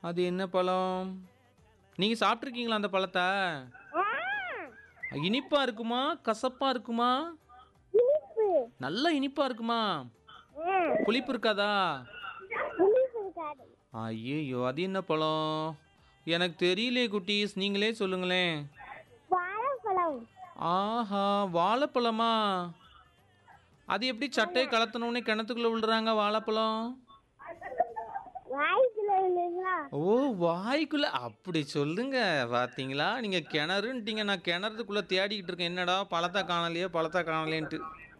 அது என்ன பழம் நீங்க சாப்பிட்ருக்கீங்களா அந்த பழத்தை ஆ, இனிப்பா இருக்குமா கசப்பா இருக்குமா இனிப்பு நல்லா இனிப்பா இருக்குமா ஆ, புளிப்பு இருக்காதா இனிப்பு இருக்காது ஐயோ அது என்ன பழம் எனக்கு தெரியலையே குட்டீஸ் நீங்களே சொல்லுங்களேன் வாழைப்பழம் ஆஹா வாழைப்பழமா அது எப்படி சட்டையை கலத்தணுன்னே கிணத்துக்குள்ள விழுறாங்க வாழைப்பழம் வாய்க்குள்ள இல்லைங்களா ஓ வாய்க்குள்ள அப்படி சொல்லுங்க பாத்தீங்களா நீங்க கிணறுன்ட்டீங்க நான் கிணறுக்குள்ள தேடிக்கிட்டு இருக்கேன் என்னடா பழத்தை காணலையே பழத்தை காணலேன்ட்டு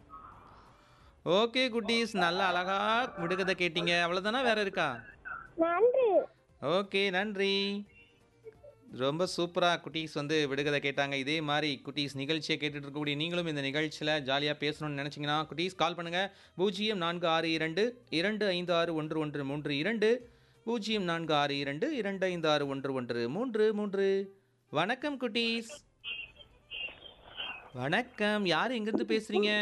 ஓகே குட்டீஸ் நல்லா அழகா விடுகதை கேட்டீங்க அவ்வளோதானா வேற இருக்கா நன்றி ஓகே நன்றி ரொம்ப சூப்பராக குட்டீஸ் வந்து விடுகதை கேட்டாங்க இதே மாதிரி குட்டீஸ் நிகழ்ச்சியை கேட்டுட்டு இருக்கக்கூடிய நீங்களும் இந்த நிகழ்ச்சியில் ஜாலியாக பேசணும்னு நினச்சிங்கன்னா குட்டீஸ் கால் பண்ணுங்கள் பூஜ்ஜியம் நான்கு ஆறு இரண்டு இரண்டு ஐந்து ஆறு ஒன்று ஒன்று மூன்று இரண்டு பூஜ்ஜியம் நான்கு ஆறு இரண்டு இரண்டு ஐந்து ஆறு ஒன்று ஒன்று மூன்று மூன்று வணக்கம் குட்டீஸ் வணக்கம் யார் எங்கேருந்து பேசுகிறீங்க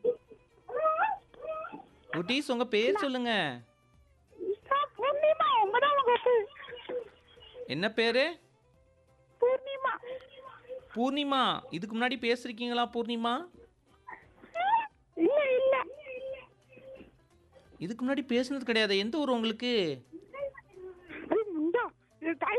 குட்டீஸ் உங்கள் பேர் சொல்லுங்கள் பூர்ணிமா ஒன்பதாம் வகுப்பு என்ன பேர் பூர்ணிமா பூர்ணிமா இதுக்கு முன்னாடி பேசிருக்கீங்களா பூர்ணிமா இல்ல இல்ல இதுக்கு முன்னாடி பேசுனது கிடையாது எந்த ஊர் உங்களுக்கு இது முண்டா இது தாய்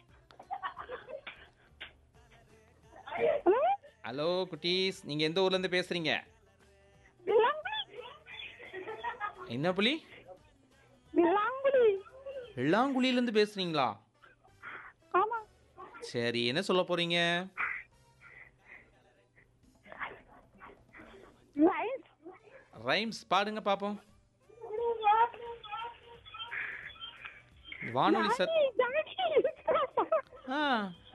ஹலோ ஹலோ குட்டீஸ் நீங்க எந்த ஊர்ல இருந்து பேசுறீங்க விலாங்குடி என்ன புலி விலாங்குடி வெள்ளாங்குழியில இருந்து பேசுறீங்களா ஆமா சரி என்ன சொல்ல போறீங்க லைட் ரைம்ஸ் பாடுங்க பாப்போம் வானொலி சத் ஆ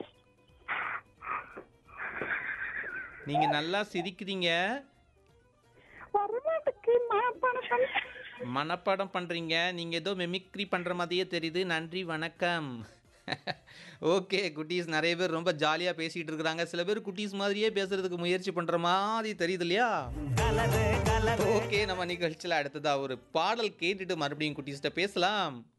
நீங்க நல்லா சிரிக்கிறீங்க வரமாட்டுக்கு மனப்பாடம் மனப்பாடம் பண்றீங்க நீங்க ஏதோ மெமிக்ரி பண்ற மாதிரியே தெரியுது நன்றி வணக்கம் ஓகே குட்டீஸ் நிறைய பேர் ரொம்ப ஜாலியாக பேசிகிட்டு இருக்கிறாங்க சில பேர் குட்டீஸ் மாதிரியே பேசுறதுக்கு முயற்சி பண்ணுற மாதிரி தெரியுது இல்லையா ஓகே நம்ம நிகழ்ச்சியில் அடுத்ததா ஒரு பாடல் கேட்டுட்டு மறுபடியும் குட்டீஸ்கிட்ட பேசலாம்